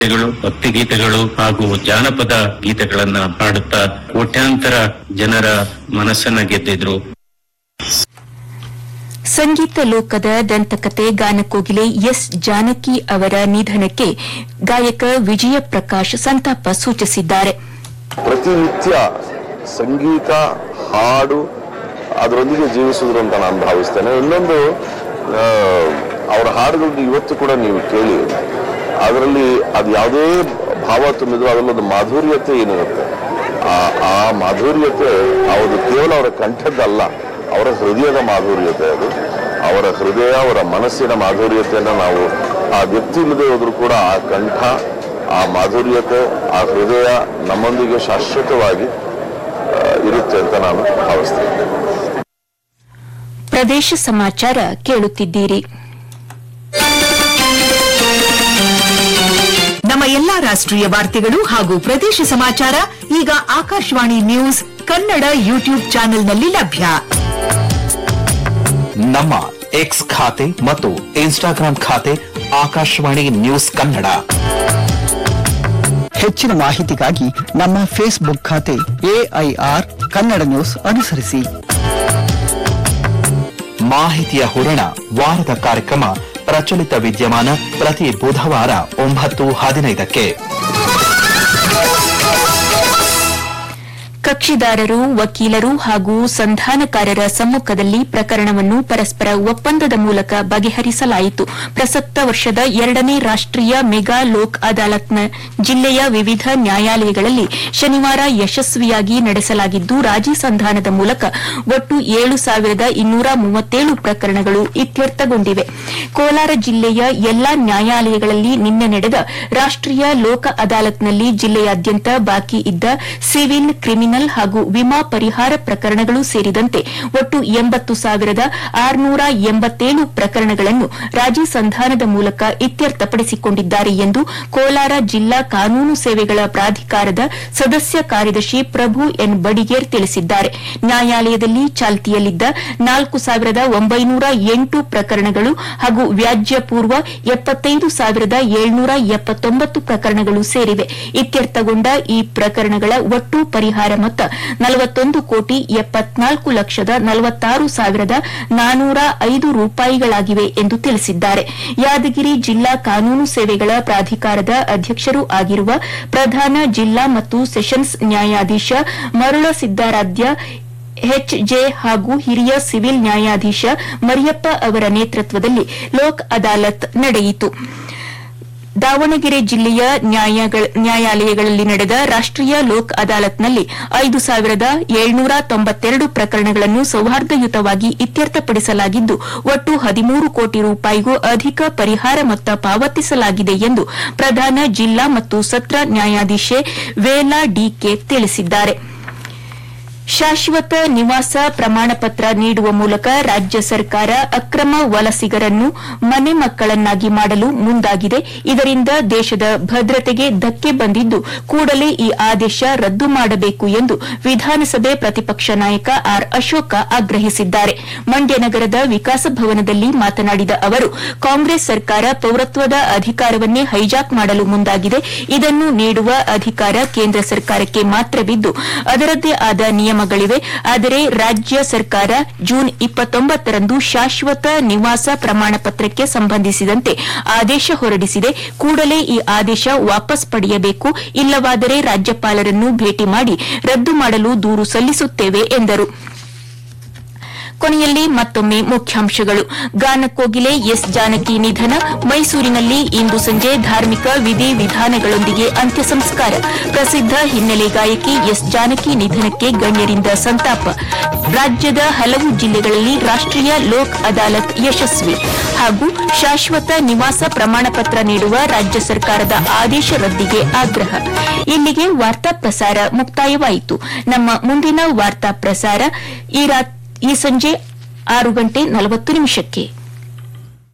ಗೀತೆಗಳು ಭಕ್ತಿ ಗೀತೆಗಳು ಹಾಗೂ ಜಾನಪದ ಗೀತೆಗಳನ್ನ ಹಾಡುತ್ತಾ ಕೋಟ್ಯಾಂತರ ಜನರ ಮನಸ್ಸನ್ನ ಗೆದ್ದಿದ್ರು ಸಂಗೀತ ಲೋಕದ ದಂತಕತೆ ಗಾನಕೋಗಿಲೆ ಎಸ್ ಜಾನಕಿ ಅವರ ನಿಧನಕ್ಕೆ ಗಾಯಕ ವಿಜಯ ಪ್ರಕಾಶ್ ಸಂತಾಪ ಸೂಚಿಸಿದ್ದಾರೆ ಪ್ರತಿನಿತ್ಯ ಸಂಗೀತ ಹಾಡು ಅದರೊಂದಿಗೆ ಜೀವಿಸಿದ್ರು ಅಂತ ನಾನು ಭಾವಿಸ್ತೇನೆ ಇನ್ನೊಂದು ಆ, ಅವರ ಹಾಡುಗಳನ್ನ ಇವತ್ತು ಕೂಡ ನೀವು ಕೇಳಿ ಅದರಲ್ಲಿ ಅದು ಯಾವುದೇ ಭಾವ ತುಂಬಿದ್ರು ಅದರಲ್ಲೊಂದು ಮಾಧುರ್ಯತೆ ಏನಿರುತ್ತೆ ಆ ಆ ಮಾಧುರ್ಯತೆ ಅದು ಕೇವಲ ಅವರ ಕಂಠದ್ದಲ್ಲ ಅವರ ಹೃದಯದ ಮಾಧುರ್ಯತೆ ಅದು ಅವರ ಹೃದಯ ಅವರ ಮನಸ್ಸಿನ ಮಾಧುರ್ಯತೆಯನ್ನು ನಾವು ಆ ವ್ಯಕ್ತಿ ಇಲ್ಲದೆ ಹೋದ್ರೂ ಕೂಡ ಆ ಕಂಠ ಆ ಮಾಧುರ್ಯತೆ ಆ ಹೃದಯ ನಮ್ಮೊಂದಿಗೆ ಶಾಶ್ವತವಾಗಿ ಆ, ಇರುತ್ತೆ ಅಂತ ನಾನು ಭಾವಿಸ್ತೇನೆ ಪ್ರದೇಶ ಸಮಾಚಾರ ಕೇಳುತ್ತಿದ್ದೀರಿ ನಮ್ಮ ಎಲ್ಲಾ ರಾಷ್ಟ್ರೀಯ ವಾರ್ತೆಗಳು ಹಾಗೂ ಪ್ರದೇಶ ಸಮಾಚಾರ ಈಗ ಆಕಾಶವಾಣಿ ನ್ಯೂಸ್ ಕನ್ನಡ ಯೂಟ್ಯೂಬ್ ಚಾನೆಲ್ನಲ್ಲಿ ಲಭ್ಯ ನಮ್ಮ ಎಕ್ಸ್ ಖಾತೆ ಮತ್ತು ಇನ್ಸ್ಟಾಗ್ರಾಂ ಖಾತೆ ಆಕಾಶವಾಣಿ ನ್ಯೂಸ್ ಕನ್ನಡ ಹೆಚ್ಚಿನ ಮಾಹಿತಿಗಾಗಿ ನಮ್ಮ ಫೇಸ್ಬುಕ್ ಖಾತೆ ಎಐಆರ್ ಕನ್ನಡ ನ್ಯೂಸ್ ಅನುಸರಿಸಿ ಮಾಹಿತಿಯ ಹೂರಣ ವಾರದ ಕಾರ್ಯಕ್ರಮ ಪ್ರಚಲಿತ ವಿದ್ಯಮಾನ ಪ್ರತಿ ಬುಧವಾರ ಒಂಬತ್ತು ಹದಿನೈದಕ್ಕೆ ಕಕ್ಷಿದಾರರು ವಕೀಲರು ಹಾಗೂ ಸಂಧಾನಕಾರರ ಸಮ್ಮುಖದಲ್ಲಿ ಪ್ರಕರಣವನ್ನು ಪರಸ್ಪರ ಒಪ್ಪಂದದ ಮೂಲಕ ಬಗೆಹರಿಸಲಾಯಿತು ಪ್ರಸಕ್ತ ವರ್ಷದ ಎರಡನೇ ರಾಷ್ಟೀಯ ಮೆಗಾ ಲೋಕ್ ಅದಾಲತ್ನ ಜಿಲ್ಲೆಯ ವಿವಿಧ ನ್ಯಾಯಾಲಯಗಳಲ್ಲಿ ಶನಿವಾರ ಯಶಸ್ವಿಯಾಗಿ ನಡೆಸಲಾಗಿದ್ದು ರಾಜಿ ಸಂಧಾನದ ಮೂಲಕ ಒಟ್ಟು ಏಳು ಸಾವಿರದ ಇನ್ನೂರ ಮೂವತ್ತೇಳು ಪ್ರಕರಣಗಳು ಇತ್ಯರ್ಥಗೊಂಡಿವೆ ಕೋಲಾರ ಜಿಲ್ಲೆಯ ಎಲ್ಲಾ ನ್ಯಾಯಾಲಯಗಳಲ್ಲಿ ನಿನ್ನೆ ನಡೆದ ರಾಷ್ಟೀಯ ಲೋಕ ಅದಾಲತ್ನಲ್ಲಿ ಜಿಲ್ಲೆಯಾದ್ಯಂತ ಬಾಕಿ ಇದ್ದ ಸಿವಿಲ್ ಕ್ರಿಮಿನಲ್ ಹಾಗೂ ವಿಮಾ ಪರಿಹಾರ ಪ್ರಕರಣಗಳು ಸೇರಿದಂತೆ ಒಟ್ಟು ಎಂಬತ್ತು ಸಾವಿರದ ಆರುನೂರ ಎಂಬತ್ತೇಳು ಪ್ರಕರಣಗಳನ್ನು ರಾಜಿ ಸಂಧಾನದ ಮೂಲಕ ಇತ್ಯರ್ಥಪಡಿಸಿಕೊಂಡಿದ್ದಾರೆ ಎಂದು ಕೋಲಾರ ಜಿಲ್ಲಾ ಕಾನೂನು ಸೇವೆಗಳ ಪ್ರಾಧಿಕಾರದ ಸದಸ್ಯ ಕಾರ್ಯದರ್ಶಿ ಪ್ರಭು ಎನ್ ಬಡಿಗೇರ್ ತಿಳಿಸಿದ್ದಾರೆ ನ್ಯಾಯಾಲಯದಲ್ಲಿ ಚಾಲ್ತಿಯಲ್ಲಿದ್ದ ನಾಲ್ಕು ಸಾವಿರದ ಒಂಬೈನೂರ ಎಂಟು ಪ್ರಕರಣಗಳು ಹಾಗೂ ವ್ಯಾಜ್ಯ ಪೂರ್ವ ಎಪ್ಪತ್ತೈದು ಸಾವಿರದ ಏಳ್ನೂರ ಎಪ್ಪತ್ತೊಂಬತ್ತು ಪ್ರಕರಣಗಳು ಸೇರಿವೆ ಇತ್ಯರ್ಥಗೊಂಡ ಈ ಪ್ರಕರಣಗಳ ಒಟ್ಟು ಪರಿಹಾರ ಮೊತ್ತ ನಲವತ್ತೊಂದು ಕೋಟಿ ಎಪ್ಪತ್ನಾಲ್ಕು ಲಕ್ಷದ ನಲವತ್ತಾರು ಸಾವಿರದ ನಾನೂರ ಐದು ರೂಪಾಯಿಗಳಾಗಿವೆ ಎಂದು ತಿಳಿಸಿದ್ದಾರೆ ಯಾದಗಿರಿ ಜಿಲ್ಲಾ ಕಾನೂನು ಸೇವೆಗಳ ಪ್ರಾಧಿಕಾರದ ಅಧ್ಯಕ್ಷರೂ ಆಗಿರುವ ಪ್ರಧಾನ ಜಿಲ್ಲಾ ಮತ್ತು ಸೆಷನ್ಸ್ ನ್ಯಾಯಾಧೀಶ ಮರುಳ ಸಿದ್ದಾರಾಧ್ಯ ಎಚ್ಜೆ ಹಾಗೂ ಹಿರಿಯ ಸಿವಿಲ್ ನ್ಯಾಯಾಧೀಶ ಮರಿಯಪ್ಪ ಅವರ ನೇತೃತ್ವದಲ್ಲಿ ಲೋಕ್ ಅದಾಲತ್ ನಡೆಯಿತು ದಾವಣಗೆರೆ ಜಿಲ್ಲೆಯ ನ್ಯಾಯಗಳ- ನ್ಯಾಯಾಲಯಗಳಲ್ಲಿ ನಡೆದ ರಾಷ್ಟೀಯ ಲೋಕ್ ಅದಾಲತ್ನಲ್ಲಿ ಐದು ಸಾವಿರದ ಏಳ್ನೂರ ತೊಂಬತ್ತೆರಡು ಪ್ರಕರಣಗಳನ್ನು ಸೌಹಾರ್ದಯುತವಾಗಿ ಇತ್ಯರ್ಥಪಡಿಸಲಾಗಿದ್ದು ಒಟ್ಟು ಹದಿಮೂರು ಕೋಟಿ ರೂಪಾಯಿಗೂ ಅಧಿಕ ಪರಿಹಾರ ಮೊತ್ತ ಪಾವತಿಸಲಾಗಿದೆ ಎಂದು ಪ್ರಧಾನ ಜಿಲ್ಲಾ ಮತ್ತು ಸತ್ರ ನ್ಯಾಯಾಧೀಶೆ ವೇಲಾ ಡಿಕೆ ತಿಳಿಸಿದ್ದಾರೆ ಶಾಶ್ವತ ನಿವಾಸ ಪ್ರಮಾಣಪತ್ರ ನೀಡುವ ಮೂಲಕ ರಾಜ್ಯ ಸರ್ಕಾರ ಅಕ್ರಮ ವಲಸಿಗರನ್ನು ಮನೆ ಮಕ್ಕಳನ್ನಾಗಿ ಮಾಡಲು ಮುಂದಾಗಿದೆ ಇದರಿಂದ ದೇಶದ ಭದ್ರತೆಗೆ ಧಕ್ಕೆ ಬಂದಿದ್ದು ಕೂಡಲೇ ಈ ಆದೇಶ ರದ್ದು ಮಾಡಬೇಕು ಎಂದು ವಿಧಾನಸಭೆ ಪ್ರತಿಪಕ್ಷ ನಾಯಕ ಆರ್ ಅಶೋಕ ಆಗ್ರಹಿಸಿದ್ದಾರೆ ಮಂಡ್ಯ ನಗರದ ವಿಕಾಸ ಭವನದಲ್ಲಿ ಮಾತನಾಡಿದ ಅವರು ಕಾಂಗ್ರೆಸ್ ಸರ್ಕಾರ ಪೌರತ್ವದ ಅಧಿಕಾರವನ್ನೇ ಹೈಜಾಕ್ ಮಾಡಲು ಮುಂದಾಗಿದೆ ಇದನ್ನು ನೀಡುವ ಅಧಿಕಾರ ಕೇಂದ್ರ ಸರ್ಕಾರಕ್ಕೆ ಮಾತ್ರವಿದ್ದು ಅದರದ್ದೇ ಆದ ನಿಯಮಗಳಿವೆ ಆದರೆ ರಾಜ್ಯ ಸರ್ಕಾರ ಜೂನ್ ಇಪ್ಪತ್ತೊಂಬತ್ತರಂದು ಶಾಶ್ವತ ನಿವಾಸ ಪ್ರಮಾಣ ಪತ್ರಕ್ಕೆ ಸಂಬಂಧಿಸಿದಂತೆ ಆದೇಶ ಹೊರಡಿಸಿದೆ ಕೂಡಲೇ ಈ ಆದೇಶ ವಾಪಸ್ ಪಡೆಯಬೇಕು ಇಲ್ಲವಾದರೆ ರಾಜ್ಯಪಾಲರನ್ನು ಭೇಟಿ ಮಾಡಿ ರದ್ದು ಮಾಡಲು ದೂರು ಸಲ್ಲಿಸುತ್ತೇವೆ ಎಂದರು ಕೊನೆಯಲ್ಲಿ ಮತ್ತೊಮ್ಮೆ ಮುಖ್ಯಾಂಶಗಳು ಗಾನಕೋಗಿಲೆ ಎಸ್ ಜಾನಕಿ ನಿಧನ ಮೈಸೂರಿನಲ್ಲಿ ಇಂದು ಸಂಜೆ ಧಾರ್ಮಿಕ ವಿಧಿ ವಿಧಾನಗಳೊಂದಿಗೆ ಅಂತ್ಯ ಸಂಸ್ಕಾರ ಪ್ರಸಿದ್ಧ ಹಿನ್ನೆಲೆ ಗಾಯಕಿ ಎಸ್ ಜಾನಕಿ ನಿಧನಕ್ಕೆ ಗಣ್ಯರಿಂದ ಸಂತಾಪ ರಾಜ್ಯದ ಹಲವು ಜಿಲ್ಲೆಗಳಲ್ಲಿ ರಾಷ್ಟೀಯ ಲೋಕ್ ಅದಾಲತ್ ಯಶಸ್ವಿ ಹಾಗೂ ಶಾಶ್ವತ ನಿವಾಸ ಪ್ರಮಾಣಪತ್ರ ನೀಡುವ ರಾಜ್ಯ ಸರ್ಕಾರದ ಆದೇಶ ರದ್ದಿಗೆ ಆಗ್ರಹ ಇಲ್ಲಿಗೆ ವಾರ್ತಾ ಪ್ರಸಾರ ಮುಕ್ತಾಯವಾಯಿತು ನಮ್ಮ ಮುಂದಿನ ವಾರ್ತಾ ಪ್ರಸಾರ ಈ ರಾತ್ ಈ ಸಂಜೆ ಆರು ಗಂಟೆ ನಲವತ್ತು ನಿಮಿಷಕ್ಕೆ